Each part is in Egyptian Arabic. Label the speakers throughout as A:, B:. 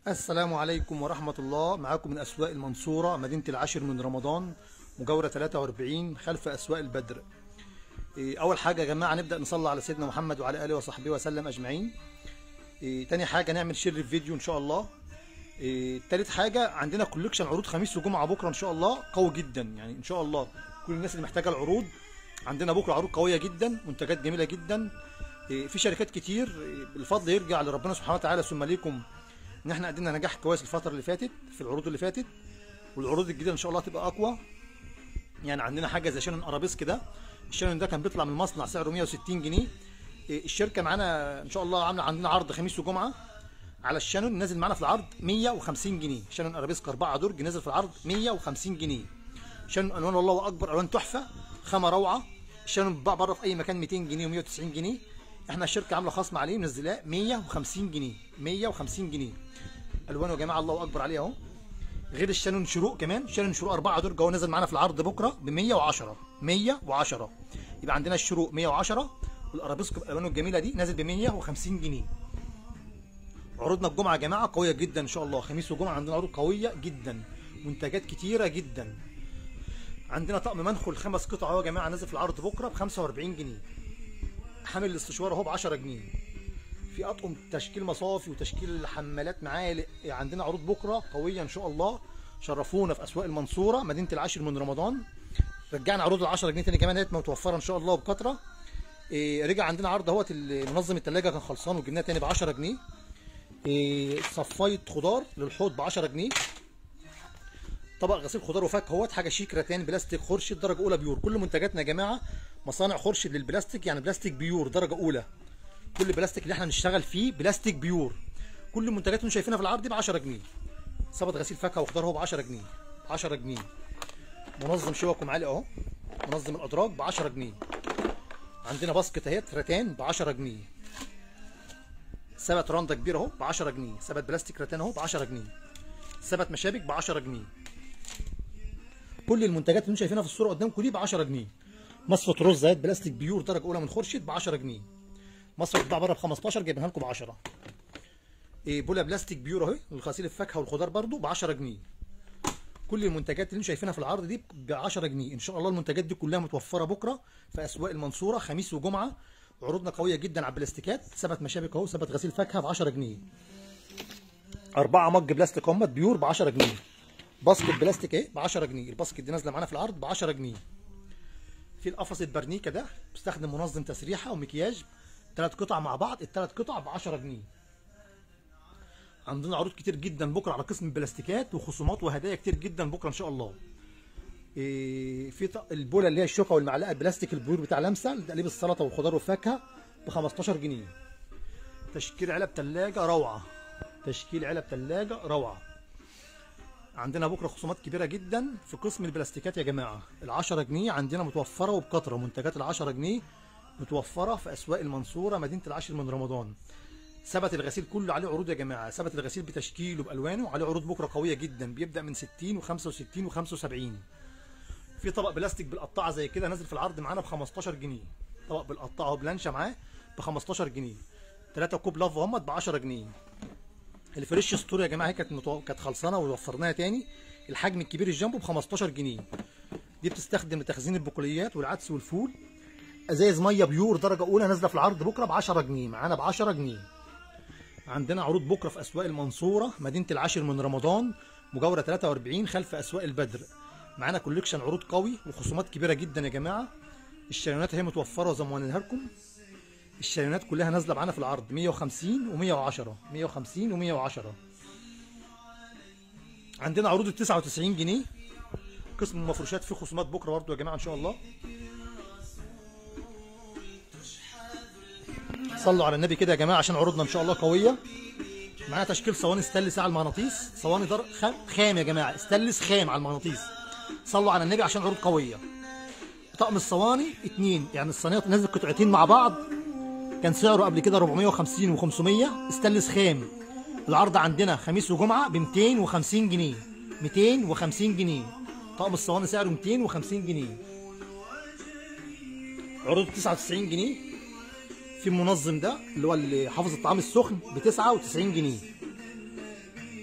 A: السلام عليكم ورحمة الله معاكم من أسواق المنصورة مدينة العاشر من رمضان مجاورة 43 خلف أسواق البدر إيه، أول حاجة يا جماعة نبدأ نصلي على سيدنا محمد وعلى آله وصحبه وسلم أجمعين إيه، تاني حاجة نعمل شير الفيديو إن شاء الله إيه، تالت حاجة عندنا كولكشن عروض خميس وجمعة بكرة إن شاء الله قوي جدا يعني إن شاء الله كل الناس اللي محتاجة العروض عندنا بكرة عروض قوية جدا منتجات جميلة جدا إيه، في شركات كتير إيه، الفضل يرجع لربنا سبحانه وتعالى ثم ليكم ان احنا قدمنا نجاح كويس الفتره اللي فاتت في العروض اللي فاتت والعروض الجديده ان شاء الله تبقى اقوى يعني عندنا حاجه زي شانون ارابيس كده الشانون ده كان بيطلع من المصنع سعره 160 جنيه إيه، الشركه معانا ان شاء الله عامله عندنا عرض خميس وجمعه على الشانون نازل معانا في العرض 150 جنيه شانون ارابيسك 4 درج نازل في العرض 150 جنيه شانون الوان الله اكبر الوان تحفه خامه روعه الشانون بيتباع بره في اي مكان 200 جنيه و190 جنيه احنا الشركه عامله خصم عليه منزلاه 150 جنيه 150 جنيه الوانه يا جماعه الله اكبر عليه اهو غير الشانون شروق كمان شانون شروق 4 درجه هو نازل معانا في العرض بكره ب 110 110 يبقى عندنا الشروق 110 والارابيسكو بالوانه الجميله دي نازل ب 150 جنيه عروضنا الجمعه يا جماعه قويه جدا ان شاء الله خميس وجمعه عندنا عروض قويه جدا منتجات كتيره جدا عندنا طقم منخل خمس قطع اهو يا جماعه نازل في العرض بكره ب 45 جنيه حامل الاستشوار اهو ب 10 جنيه في اطقم تشكيل مصافي وتشكيل حمالات معالق عندنا عروض بكره قويه ان شاء الله شرفونا في اسواق المنصوره مدينه العاشر من رمضان رجعنا عروض ال 10 جنيه تاني كمان ديت متوفره ان شاء الله بكثره إيه رجع عندنا عرض اهوت منظم الثلاجه كان خلصان وجبناه تاني ب 10 جنيه إيه صفايه خضار للحوض ب 10 جنيه طبق غسيل خضار وفاكهه اهوت حاجه شيك رتان بلاستيك خرشد درجه اولى بيور كل منتجاتنا يا جماعه مصانع خرشد للبلاستيك يعني بلاستيك بيور درجه اولى كل البلاستيك اللي احنا بنشتغل فيه بلاستيك بيور كل المنتجات اللي شايفينها في العرض دي ب 10 جنيه صبت غسيل فاكهه وخضار اهو ب 10 جنيه ب 10 جنيه منظم شوك ومعالق اهو منظم الادراج ب 10 جنيه عندنا باسكت اهيت رتان ب 10 جنيه سبت رنده كبير اهو ب 10 جنيه سبت بلاستيك رتان اهو ب 10 جنيه سبت مشابك ب 10 جنيه كل المنتجات اللي انتم شايفينها في الصوره قدامكم دي ب 10 جنيه مصفة رز اهيت بلاستيك بيور درجه اولى من خورشيد ب 10 جنيه مصفى بتتباع بره ب 15 جايبينها لكم ب 10 إيه بولا بلاستيك بيور اهي لغسيل الفاكهه والخضار برده ب 10 جنيه كل المنتجات اللي انتم شايفينها في العرض دي ب 10 جنيه ان شاء الله المنتجات دي كلها متوفره بكره في اسواق المنصوره خميس وجمعه عروضنا قويه جدا على البلاستيكات ثبت مشابك اهو ثبت غسيل فاكهه ب 10 جنيه أربعة مج بلاستيك هم بيور ب 10 جنيه باسكت بلاستيك اهي ب 10 جنيه الباسكت دي نازله معانا في العرض ب 10 جنيه في القفص البرنيكه ده بيستخدم منظم تسريحه ومكياج ثلاث قطع مع بعض الثلاث قطع ب 10 جنيه عندنا عروض كتير جدا بكره على قسم البلاستيكات وخصومات وهدايا كتير جدا بكره ان شاء الله إيه في ط- البوله اللي هي الشوكه والمعلقه البلاستيك البيور بتاع لمسه لتقليب السلطه والخضار والفاكهه ب 15 جنيه تشكيل علب ثلاجه روعه تشكيل علب ثلاجه روعه عندنا بكره خصومات كبيره جدا في قسم البلاستيكات يا جماعه ال 10 جنيه عندنا متوفره وبكثره منتجات ال 10 جنيه متوفره في اسواق المنصوره مدينه العاشر من رمضان ثبت الغسيل كله عليه عروض يا جماعه ثبت الغسيل بتشكيله بالوانه عليه عروض بكره قويه جدا بيبدا من 60 و65 و75 في طبق بلاستيك بالقطاعه زي كده نازل في العرض معانا ب 15 جنيه طبق بالقطاعه وبلانشه معاه ب 15 جنيه 3 كوب لاف هم ب 10 جنيه الفريش ستور يا جماعه هي كانت متو... كانت خلصانه ووفرناها تاني الحجم الكبير الجامبو ب 15 جنيه دي بتستخدم لتخزين البقوليات والعدس والفول ازايز ميه بيور درجه اولى نازله في العرض بكره ب 10 جنيه معانا ب 10 جنيه عندنا عروض بكره في اسواق المنصوره مدينه العاشر من رمضان مجاوره 43 خلف اسواق البدر معانا كوليكشن عروض قوي وخصومات كبيره جدا يا جماعه الشالونات اهي متوفره زي ما قلنا لكم الشالونات كلها نازله معانا في العرض 150 و110 150 و110 عندنا عروض ال 99 جنيه قسم المفروشات فيه خصومات بكره برضه يا جماعه ان شاء الله صلوا على النبي كده يا جماعه عشان عروضنا ان شاء الله قويه معانا تشكيل صواني ستانلس على المغناطيس صواني در خام, خام يا جماعه ستانلس خام على المغناطيس صلوا على النبي عشان عروض قويه طقم الصواني اتنين يعني الصينيه نازل قطعتين مع بعض كان سعره قبل كده 450 و500 ستانلس خام العرض عندنا خميس وجمعه ب 250 جنيه 250 جنيه طقم الصواني سعره 250 جنيه عروض 99 جنيه في المنظم ده اللي هو اللي حافظ الطعام السخن ب 99 جنيه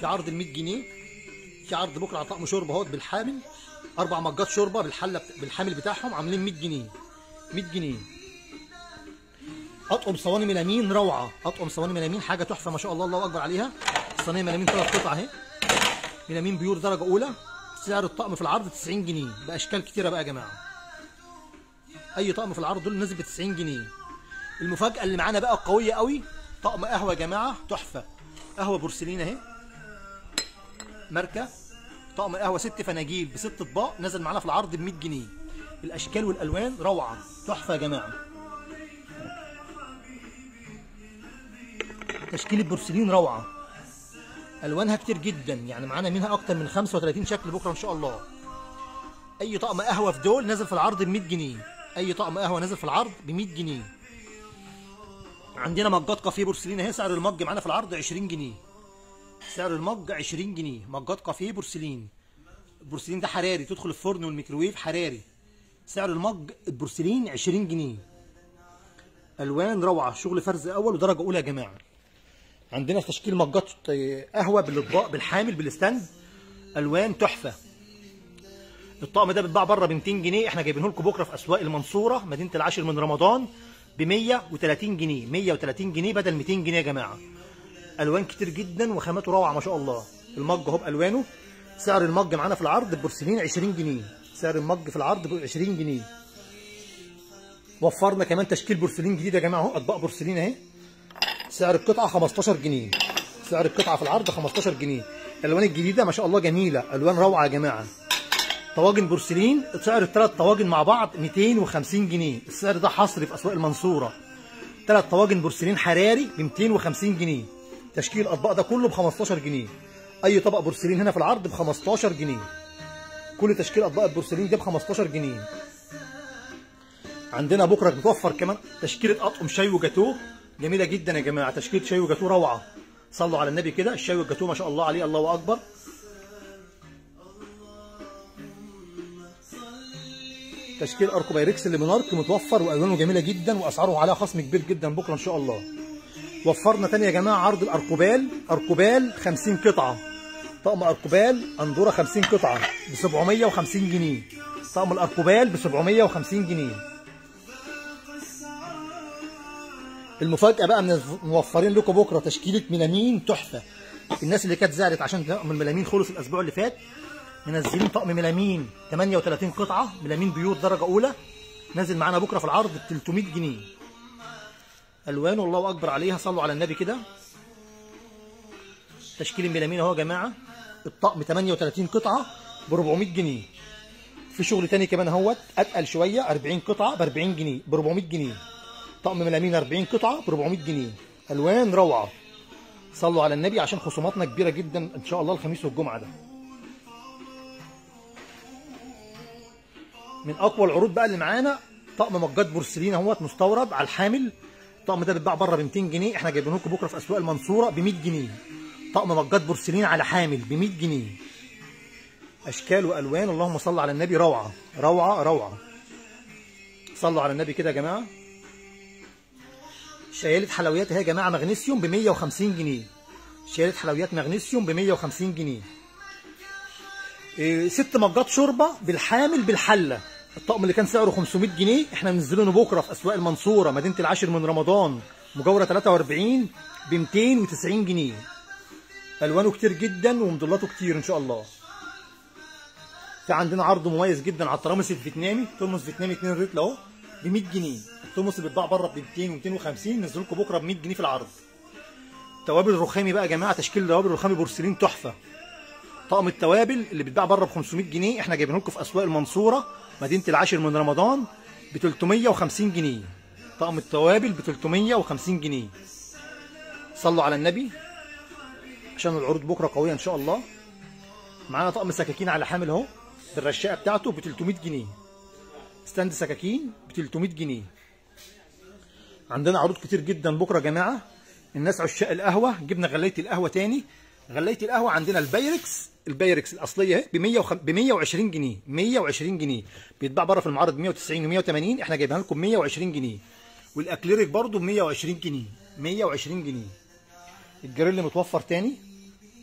A: في عرض ال 100 جنيه في عرض بكره على طقم شوربه اهوت بالحامل اربع مجات شوربه بالحله بالحامل بتاعهم عاملين 100 جنيه 100 جنيه اطقم صواني ميلامين روعه اطقم صواني ميلامين حاجه تحفه ما شاء الله الله اكبر عليها صينيه ميلامين ثلاث قطع اهي ميلامين بيور درجه اولى سعر الطقم في العرض 90 جنيه باشكال كتيره بقى يا جماعه اي طقم في العرض دول نازل ب 90 جنيه المفاجاه اللي معانا بقى قويه قوي طقم قهوه يا جماعه تحفه قهوه بورسلين اهي ماركه طقم قهوه ست فناجيل بست اطباق نازل معانا في العرض ب 100 جنيه الاشكال والالوان روعه تحفه يا جماعه تشكيله بورسلين روعه الوانها كتير جدا يعني معانا منها اكتر من 35 شكل بكره ان شاء الله اي طقم قهوه في دول نازل في العرض ب 100 جنيه اي طقم قهوه نازل في العرض ب 100 جنيه عندنا مجات كافيه بورسلين اهي سعر المج معانا في العرض 20 جنيه سعر المج 20 جنيه مجات كافيه بورسلين البورسلين ده حراري تدخل الفرن والميكروويف حراري سعر المج البورسلين 20 جنيه الوان روعه شغل فرز اول ودرجه اولى يا جماعه عندنا تشكيل مجات قهوه بالاطباق بالحامل بالستاند الوان تحفه الطقم ده بيتباع بره ب 200 جنيه احنا جايبينه لكم بكره في اسواق المنصوره مدينه العاشر من رمضان ب 130 جنيه 130 جنيه بدل 200 جنيه يا جماعه الوان كتير جدا وخاماته روعه ما شاء الله المج اهو بالوانه سعر المج معانا في العرض البورسلين 20 جنيه سعر المج في العرض ب 20 جنيه وفرنا كمان تشكيل بورسلين جديد يا جماعه اهو اطباق بورسلين اهي سعر القطعه 15 جنيه سعر القطعه في العرض 15 جنيه الالوان الجديده ما شاء الله جميله الوان روعه يا جماعه طواجن بورسلين سعر الثلاث طواجن مع بعض 250 جنيه السعر ده حصري في اسواق المنصوره ثلاث طواجن بورسلين حراري ب 250 جنيه تشكيل الاطباق ده كله ب 15 جنيه اي طبق بورسلين هنا في العرض ب 15 جنيه كل تشكيل اطباق البورسلين ده ب 15 جنيه عندنا بكره بتوفر كمان تشكيله اطقم شاي وجاتوه جميله جدا يا جماعه تشكيله شاي وجاتوه روعه صلوا على النبي كده الشاي والجاتوه ما شاء الله عليه الله اكبر تشكيل اركو بايركس اللي من ارك متوفر والوانه جميله جدا واسعاره عليها خصم كبير جدا بكره ان شاء الله وفرنا تاني يا جماعه عرض الاركوبال اركوبال 50 قطعه طقم اركوبال اندوره 50 قطعه ب 750 جنيه طقم الاركوبال ب 750 جنيه المفاجاه بقى من موفرين لكم بكره تشكيله ميلامين تحفه الناس اللي كانت زعلت عشان طقم الميلامين خلص الاسبوع اللي فات منزلين طقم ميلامين 38 قطعه ميلامين بيور درجه اولى نازل معانا بكره في العرض ب 300 جنيه الوان والله اكبر عليها صلوا على النبي كده تشكيل الميلامين اهو يا جماعه الطقم 38 قطعه ب 400 جنيه في شغل تاني كمان اهوت اتقل شويه 40 قطعه ب 40 جنيه ب 400 جنيه طقم ميلامين 40 قطعه ب 400 جنيه الوان روعه صلوا على النبي عشان خصوماتنا كبيره جدا ان شاء الله الخميس والجمعه ده من اقوى العروض بقى اللي معانا طقم مجات بورسلين اهوت مستورد على الحامل الطقم ده بيتباع بره ب 200 جنيه احنا جايبينه لكم بكره في اسواق المنصوره ب 100 جنيه طقم مجات بورسلين على حامل ب 100 جنيه اشكال والوان اللهم صل على النبي روعه روعه روعه صلوا على النبي كده يا جماعه شايله حلويات اهي يا جماعه مغنيسيوم ب 150 جنيه شايله حلويات مغنيسيوم ب 150 جنيه إيه ست مجات شوربه بالحامل بالحله الطقم اللي كان سعره 500 جنيه احنا منزلينه بكره في اسواق المنصوره مدينه العاشر من رمضان مجاوره 43 ب 290 جنيه الوانه كتير جدا ومضلاته كتير ان شاء الله في عندنا عرض مميز جدا على الترامس الفيتنامي ترمس فيتنامي 2 ريتل اهو ب 100 جنيه الترمس اللي بيتباع بره ب 200 و250 نزلوا لكم بكره ب 100 جنيه في العرض توابل الرخامي بقى يا جماعه تشكيل توابل الرخامي بورسلين تحفه طقم التوابل اللي بيتباع بره ب 500 جنيه احنا جايبينه لكم في اسواق المنصوره مدينه العاشر من رمضان ب 350 جنيه طقم التوابل ب 350 جنيه صلوا على النبي عشان العروض بكره قويه ان شاء الله معانا طقم سكاكين على حامل اهو بالرشاقه بتاعته ب 300 جنيه ستاند سكاكين ب 300 جنيه عندنا عروض كتير جدا بكره يا جماعه الناس عشاق القهوه جبنا غلايه القهوه تاني غلايه القهوه عندنا البايركس البايركس الاصليه اهي ب 100 ب 120 جنيه 120 جنيه بيتباع بره في المعرض ب 190 و180 احنا جايبينها لكم 120 جنيه والاكليريك برده ب 120 جنيه 120 جنيه الجريل متوفر تاني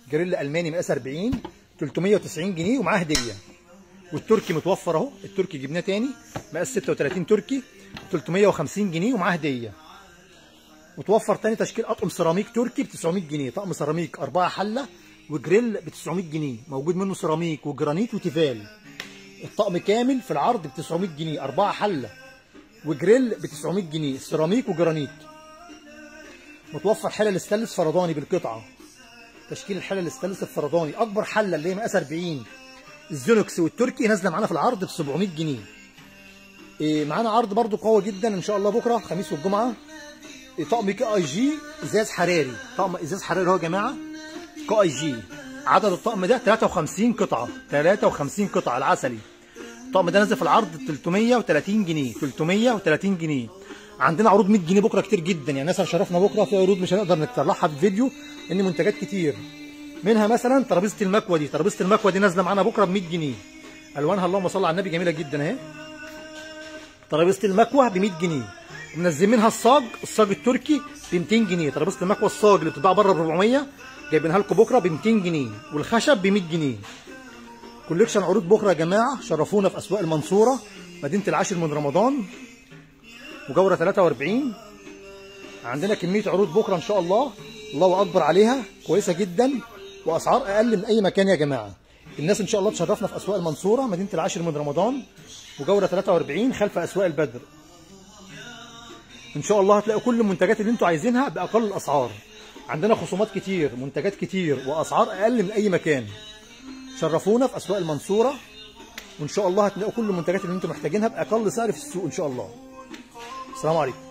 A: جريل الماني مقاس 40 390 جنيه ومعاه هديه والتركي متوفر اهو التركي جبناه تاني مقاس 36 تركي 350 جنيه ومعاه هديه متوفر تاني تشكيل اطقم سيراميك تركي ب 900 جنيه طقم سيراميك أربعة حله وجريل ب 900 جنيه موجود منه سيراميك وجرانيت وتيفال الطقم كامل في العرض ب 900 جنيه أربعة حله وجريل ب 900 جنيه سيراميك وجرانيت متوفر حلل استانلس فرداني بالقطعه تشكيل الحلل الاستانلس الفرداني اكبر حله اللي هي مقاس 40 الزينوكس والتركي نازله معانا في العرض ب 700 جنيه إيه معانا عرض برضو قوي جدا ان شاء الله بكره الخميس والجمعه إيه طقم كي اي جي ازاز حراري طقم ازاز حراري اهو يا جماعه كي اي جي عدد الطقم ده 53 قطعه 53 قطعه العسلي الطقم ده نازل في العرض 330 جنيه 330 جنيه عندنا عروض 100 جنيه بكره كتير جدا يعني الناس شرفنا بكره في عروض مش هنقدر نطلعها في الفيديو ان منتجات كتير منها مثلا ترابيزه المكوه دي ترابيزه المكوه دي نازله معانا بكره ب 100 جنيه الوانها اللهم صل على النبي جميله جدا اهي ترابيزه المكوه ب 100 جنيه منزلين منها الصاج الصاج التركي ب 200 جنيه ترابيزه المكوه الصاج اللي بتتباع بره ب 400 جايبينها لكم بكره ب 200 جنيه والخشب ب 100 جنيه كوليكشن عروض بكره يا جماعه شرفونا في اسواق المنصوره مدينه العاشر من رمضان مجاوره 43 عندنا كميه عروض بكره ان شاء الله الله اكبر عليها كويسه جدا واسعار اقل من اي مكان يا جماعه الناس ان شاء الله تشرفنا في اسواق المنصوره مدينه العاشر من رمضان مجاوره 43 خلف اسواق البدر ان شاء الله هتلاقوا كل المنتجات اللي انتوا عايزينها باقل الاسعار عندنا خصومات كتير منتجات كتير واسعار اقل من اي مكان شرفونا في اسواق المنصوره وان شاء الله هتلاقوا كل المنتجات اللي انتوا محتاجينها باقل سعر في السوق ان شاء الله السلام عليكم